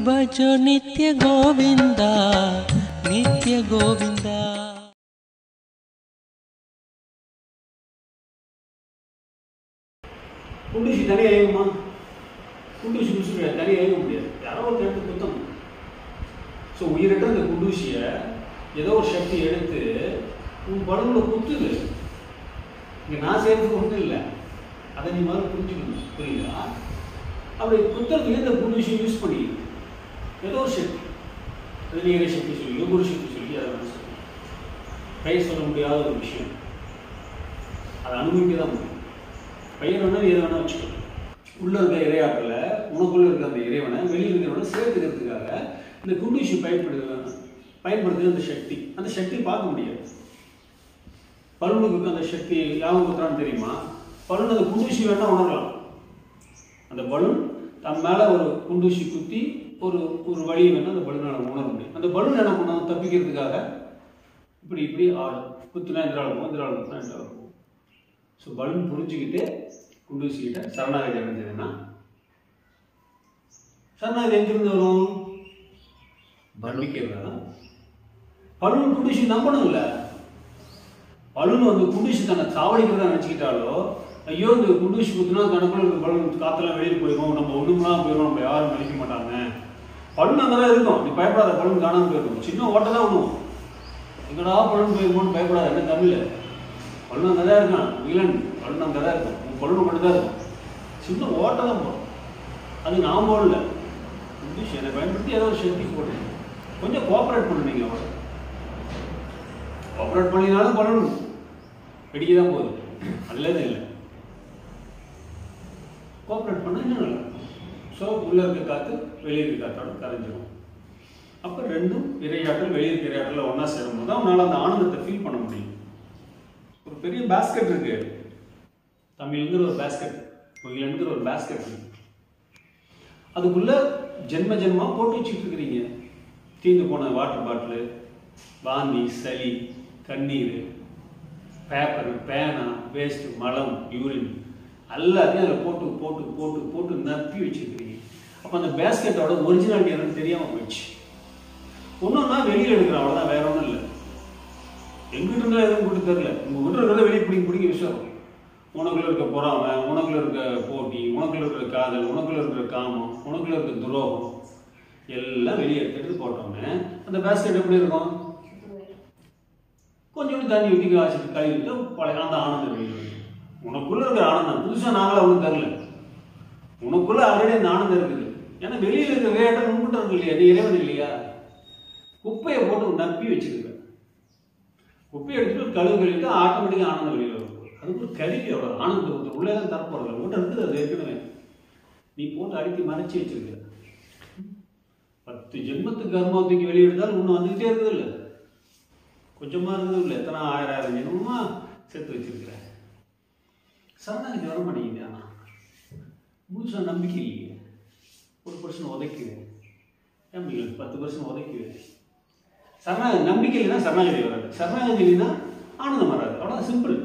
ಭಜೋ ನಿತ್ಯ ಗೋವಿಂದ ನಿತ್ಯ ಗೋವಿಂದ குண்டூசி தனியாக இயங்குமா குண்டூசி குடிச்சு தனியாக இயங்க முடியாது யாரோ ஒரு எடுத்து குத்தணும் ஸோ உயிரிட்ட இந்த குண்டூசியை ஏதோ ஒரு சக்தி எடுத்து உன் பலூன்ல குத்துது இங்கே நான் செய்யறதுக்கு ஒன்றும் இல்லை அதை நீ முதல்ல புரிஞ்சுக்கணும் புரியுதா அப்படி குத்துறதுக்கு இந்த குண்டூசியை யூஸ் பண்ணி ஏதோ ஒரு சக்தி அது நீர சக்தி சொல்லி குரு சக்தி சொல்லி அதை வேணா சொல்லி பெயர் சொல்ல முடியாத ஒரு விஷயம் அதை அனுபவிக்க தான் முடியும் பெயர் வேணா எதை வேணா வச்சுக்கணும் உள்ள இருக்க இறையாற்றல உனக்குள்ள இருக்க அந்த இறைவனை வெளியில் இருக்கிறவனை சேர்த்துக்கிறதுக்காக இந்த குண்டூசி பயன்படுது பயன்படுத்துகிற அந்த சக்தி அந்த சக்தி பார்க்க முடியாது பலூனுக்கு அந்த சக்தி யாவும் குத்துறான்னு தெரியுமா பலூன் அந்த குண்டூசி வேணா உணரலாம் அந்த பலூன் தன் மேலே ஒரு குண்டூசி குத்தி ஒரு ஒரு வழியை வேணா அந்த பலூனால் உணர முடியும் அந்த பலூன் என்ன பண்ணும் தப்பிக்கிறதுக்காக இப்படி இப்படி ஆடும் குத்துனா எதிராக இருக்கும் எதிராக குத்துனா எதிராக இருக்கும் ஸோ பலூன் புரிஞ்சுக்கிட்டு குண்டூசிக்கிட்ட சரணாகதி அடைஞ்சதுன்னா சரணாகதி எங்கிருந்து வரும் நம்பிக்கை தான் பலூன் குண்டூசி நம்பணும்ல பலூன் வந்து குண்டூசி தன்னை சாவடிக்கிறதா நினச்சிக்கிட்டாலோ ஐயோ இந்த குண்டூசி குத்துனா தனக்குள்ள இருக்க பலூன் காத்தெல்லாம் வெளியில் போயிடும் நம்ம ஒண்ணுமெல்லாம் போயிடும் நம்ம யாரும் மதிக்க மாட்டாங்க பலூன் அங்கே தான் இருக்கும் நீ பயப்படாத பலூன் காணாமல் போயிடும் சின்ன ஓட்டை தான் விடுவோம் எங்கடா பலூன் போயிருமோன்னு பயப்படாத என்ன தமிழ் பலூன் அங்கே தான் இருக்கான் இங்கிலாந்து பலூன் அங்கே தான் இருக்கும் உன் பலூன் மட்டும் தான் இருக்கும் சின்ன ஓட்டை தான் போடும் அது நான் போடல குண்டூசி என்னை பயன்படுத்தி ஏதோ ஒரு சக்தி போடுறேன் கொஞ்சம் கோஆப்ரேட் பண்ணுவீங்க அவ்வளோ கோஆப்ரேட் பண்ணினாலும் பலூன் வெடிக்க தான் போகுது நல்லது இல்லை கோஆப்ரேட் பண்ணால் இன்னும் நல்லா ஸோ உள்ளே இருக்க காற்று வெளியே இருக்க காற்றோட கரைஞ்சிரும் அப்போ ரெண்டும் இரையாற்றல் வெளியே இருக்க இரையாற்றல் ஒன்றா சேரும்போது தான் அவனால் அந்த ஆனந்தத்தை ஃபீல் பண்ண முடியும் ஒரு பெரிய பேஸ்கெட் இருக்கு தமிழ்ங்கிற ஒரு பேஸ்கெட் கோயிலுங்கிற ஒரு பேஸ்கெட் இருக்கு அதுக்குள்ள ஜென்ம ஜென்மா போட்டு வச்சுட்டு இருக்கிறீங்க தீர்ந்து போன வாட்டர் பாட்டிலு வாந்தி சளி கண்ணீர் பேப்பர் பேனா வேஸ்ட் மலம் யூரின் எல்லாத்தையும் அதில் போட்டு போட்டு போட்டு போட்டு நப்பி வச்சுருக்கிறீங்க அப்போ அந்த பேஸ்கெட்டோட ஒரிஜினாலிட்டி என்னன்னு தெரியாமல் போயிடுச்சு ஒன்றுன்னா வெளியில் எடுக்கிறோம் அவ்வளோதான் வேற ஒன்றும் இல்லை எங்கிட்ட இருந்தால் எதுவும் கொடுத்து தெரில உங்கள் கிட்ட இருக்கிறத வெளியே பிடிங்க பிடிங்க விஷயம் உனக்குள்ள இருக்க பொறாமை உனக்குள்ள இருக்க போட்டி உனக்குள்ள இருக்கிற காதல் உனக்குள்ள இருக்கிற காமம் உனக்குள்ள இருக்க துரோகம் எல்லாம் வெளியே எடுத்துட்டு போட்டோன்னே அந்த பேஸ்கெட் எப்படி இருக்கும் கொஞ்சோண்டு தண்ணி ஊற்றி காய்ச்சிட்டு கழுவிட்டு பழைய அந்த ஆனந்தம் வெளியே வரும். உனக்குள்ள இருக்கிற ஆனந்தம் புதுசாக நாங்களாம் ஒன்றும் தரல உனக்குள்ள ஆல்ரெடி அந்த ஆனந்தம் இருக்குது ஏன்னா வெளியில் இருக்கிற வேட்டம் உங்ககிட்ட இருக்கு இல்லையா நீ இறைவன் இல்லையா குப்பையை போட்டு நப்பி வச்சிருக்க குப்பையை எடுத்துட்டு கழுவு கழுவிட்டு ஆட்டோமேட்டிக்காக ஆனந்தம் வெளியில் வரும் அதுக்கு ஒரு கருவி அவ்வளோ ஆனந்தம் உள்ளே தான் தரப்போறது உங்கள்கிட்ட இருக்குது அது ஏற்கனவே நீ போட்டு அடித்து மறைச்சி வச்சிருக்க பத்து ஜென்மத்துக்கு கர்மா தூக்கி வெளியெடுத்தாலும் இன்னும் வந்துக்கிட்டே இருக்குது இல்லை கொஞ்சமாக இருக்குது இல்லை எத்தனை ஆயிரம் ஆயிரம் ஜென்மமா சேர்த்து வச்சிருக்கிறேன் சரணாகதி வர மாட்டேங்குது ஆனால் முழுசாக நம்பிக்கை இல்லையே ஒரு பர்சன் உதைக்குவேன் நம்பிக்கை பத்து பர்சன்ட் உதைக்குவேன் சரணாகதி நம்பிக்கை இல்லைன்னா சரணாகதி வராது சரணாகதி இல்லைன்னா ஆனந்தம் வராது அவ்வளோ சிம்பிள்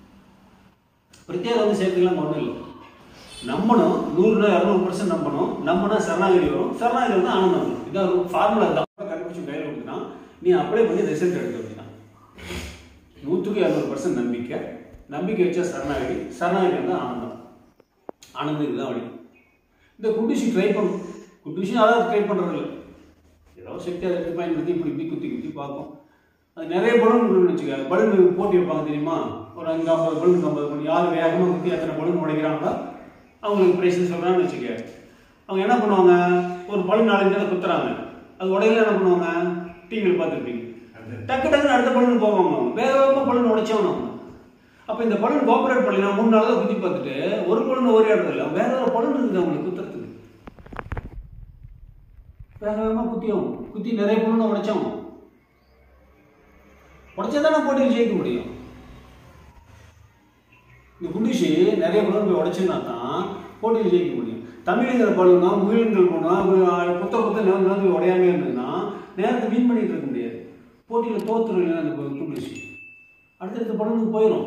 பிரத்யேகம் வந்து சேர்த்துக்கலாம் ஒன்றும் இல்லை நம்பணும் நூறுல இரநூறு பர்சன்ட் நம்பணும் நம்பினா சரணாகதி வரும் சரணாகதி வந்து ஆனந்தம் வரும் இதான் ஒரு ஃபார்முலா தான் கண்டுபிடிச்சு கையில் கொடுத்துனா நீ அப்ளை பண்ணி ரிசல்ட் எடுக்க அப்படின்னா நூற்றுக்கு இரநூறு பர்சன்ட் நம்பிக்கை நம்பிக்கை வச்சா சரணாகதி சரணாகதி வந்து ஆனந்தம் ஆனந்தம் இதுதான் வழி இந்த குண்டூசி ட்ரை பண்ணும் குண்டூசி அதாவது ட்ரை பண்ணுறது இல்லை ஏதோ சக்தி அதை எடுத்து பயன்படுத்தி இப்படி இப்படி குத்தி குத்தி பார்க்கும் அது நிறைய பலூன் இருக்குன்னு வச்சுக்க பலூன் போட்டி வைப்பாங்க தெரியுமா ஒரு அங்கே ஐம்பது பலூன் ஐம்பது பலூன் யார் வேகமாக குத்தி எத்தனை பலூன் உடைக்கிறாங்களோ அவங்களுக்கு ப்ரைஸ் சொல்கிறான்னு வச்சுக்க அவங்க என்ன பண்ணுவாங்க ஒரு பலூன் நாலஞ்சு நேரம் குத்துறாங்க அது உடையில என்ன பண்ணுவாங்க டிவியில் பார்த்துருப்பீங்க டக்கு டக்குன்னு அடுத்த பலூன் போவாங்க அவங்க. வேக வேகமாக பலூன் உடைச்சவங்க அவங்க அப்போ இந்த பலூன் கோஆப்ரேட் பண்ணலாம் மூணு நாள் தான் குத்தி பார்த்துட்டு ஒரு பலூன் ஒரே இடத்துல இல்லை வேற ஒரு பலூன் இருக்குது அவங்களுக்கு குத்துறதுக்கு வேக வேகமாக குத்தியும் குத்தி நிறைய பலூன் உடைச்சவங்க உடைச்சா தான் போட்டியில் ஜெயிக்க முடியும் இந்த குண்டிஷி நிறைய பலூன் போய் உடைச்சுன்னா தான் போட்டியில் ஜெயிக்க முடியும் தமிழுங்கிற பலூனா முயலுங்கள் போனா குத்த குத்த நிலம் நிலம் போய் உடையாம இருந்ததுன்னா நேரத்தை வீண் பண்ணிட்டு இருக்க முடியாது போட்டியில் தோத்துரும் அந்த குண்டிஷி அடுத்தடுத்த பலூனுக்கு போயிடும்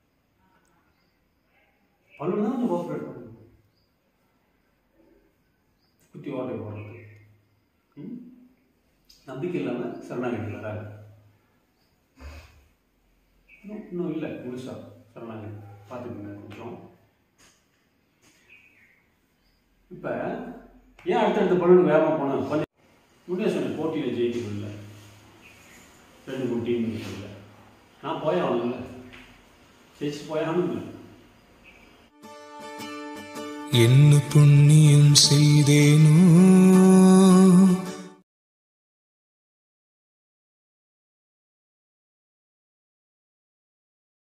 பலூன் தான் கொஞ்சம் கோஆப்ரேட் பண்ணணும் கோட்டை போடுறது ம்? நம்பிக்கை இல்லாமல் சரணாகதி வராது இன்னும் இன்னும் இல்லை முழுசா சரணாகதி பார்த்துக்கோங்க கொஞ்சம் இப்போ ஏன் அடுத்தடுத்த பலனுக்கு வேகமாக போனோம் கொஞ்சம் முன்னே சொன்னேன் போட்டியில் ஜெயிக்கிறது இல்லை ரெண்டு மூணு டீம் இல்லை நான் போய் ஆகணும்ல ஜெயிச்சு போய் ஆகணும்ல என்ன புண்ணியம் செய்தேனோ